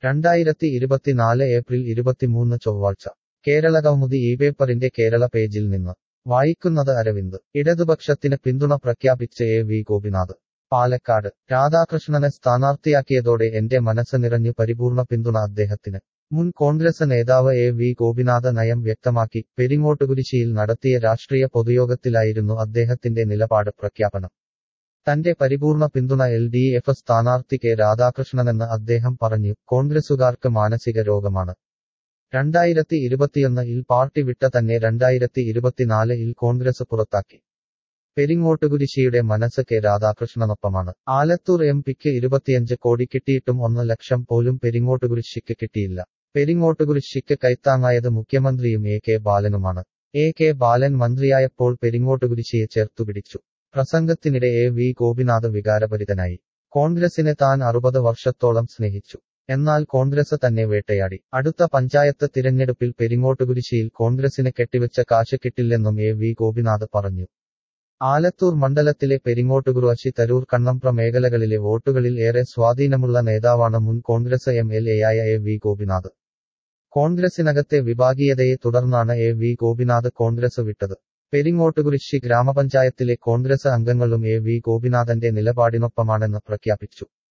രണ്ടായിരത്തി ഇരുപത്തിനാല് ഏപ്രിൽ ഇരുപത്തിമൂന്ന് ചൊവ്വാഴ്ച കേരള കൗമുദി ഈ പേപ്പറിന്റെ കേരള പേജിൽ നിന്ന് വായിക്കുന്നത് അരവിന്ദ് ഇടതുപക്ഷത്തിന് പിന്തുണ പ്രഖ്യാപിച്ച് എ വി ഗോപിനാഥ് പാലക്കാട് രാധാകൃഷ്ണനെ സ്ഥാനാർത്ഥിയാക്കിയതോടെ എന്റെ മനസ്സ് നിറഞ്ഞു പരിപൂർണ പിന്തുണ അദ്ദേഹത്തിന് മുൻ കോൺഗ്രസ് നേതാവ് എ വി ഗോപിനാഥ നയം വ്യക്തമാക്കി പെരിങ്ങോട്ടുകുരിശിയിൽ നടത്തിയ രാഷ്ട്രീയ പൊതുയോഗത്തിലായിരുന്നു അദ്ദേഹത്തിന്റെ നിലപാട് പ്രഖ്യാപനം തന്റെ പരിപൂർണ പിന്തുണ എൽ ഡി എഫ് സ്ഥാനാർത്ഥി കെ രാധാകൃഷ്ണനെന്ന് അദ്ദേഹം പറഞ്ഞു കോൺഗ്രസുകാർക്ക് മാനസിക രോഗമാണ് രണ്ടായിരത്തി ഇരുപത്തിയൊന്ന് ഇൽ പാർട്ടി വിട്ട തന്നെ രണ്ടായിരത്തി ഇരുപത്തിനാല് ഇൽ കോൺഗ്രസ് പുറത്താക്കി പെരിങ്ങോട്ടുകുരിശിയുടെ മനസ്സ് കെ രാധാകൃഷ്ണനൊപ്പമാണ് ആലത്തൂർ എം പിക്ക് ഇരുപത്തിയഞ്ച് കോടി കിട്ടിയിട്ടും ഒന്ന് ലക്ഷം പോലും പെരിങ്ങോട്ടുകുരിശിക്ക് കിട്ടിയില്ല പെരിങ്ങോട്ടുകുരിശിക്ക് കൈത്താങ്ങായത് മുഖ്യമന്ത്രിയും എ കെ ബാലനുമാണ് എ കെ ബാലൻ മന്ത്രിയായപ്പോൾ പെരിങ്ങോട്ടുകുരിശിയെ ചേർത്തുപിടിച്ചു പ്രസംഗത്തിനിടെ എ വി ഗോപിനാഥ് വികാരഭരിതനായി കോൺഗ്രസിനെ താൻ അറുപത് വർഷത്തോളം സ്നേഹിച്ചു എന്നാൽ കോൺഗ്രസ് തന്നെ വേട്ടയാടി അടുത്ത പഞ്ചായത്ത് തിരഞ്ഞെടുപ്പിൽ പെരിങ്ങോട്ടുകുരിശിയിൽ കോൺഗ്രസിന് കെട്ടിവെച്ച കാശ് കിട്ടില്ലെന്നും എ വി ഗോപിനാഥ് പറഞ്ഞു ആലത്തൂർ മണ്ഡലത്തിലെ പെരിങ്ങോട്ടുകുറുവശി തരൂർ കണ്ണമ്പ്ര മേഖലകളിലെ വോട്ടുകളിൽ ഏറെ സ്വാധീനമുള്ള നേതാവാണ് മുൻ കോൺഗ്രസ് എം എൽ എയായ എ വി ഗോപിനാഥ് കോൺഗ്രസിനകത്തെ വിഭാഗീയതയെ തുടർന്നാണ് എ വി ഗോപിനാഥ് കോൺഗ്രസ് വിട്ടത് പെരിങ്ങോട്ടുകുരിശി ഗ്രാമപഞ്ചായത്തിലെ കോൺഗ്രസ് അംഗങ്ങളും എ വി ഗോപിനാഥന്റെ നിലപാടിനൊപ്പമാണെന്ന് പ്രഖ്യാപിച്ചു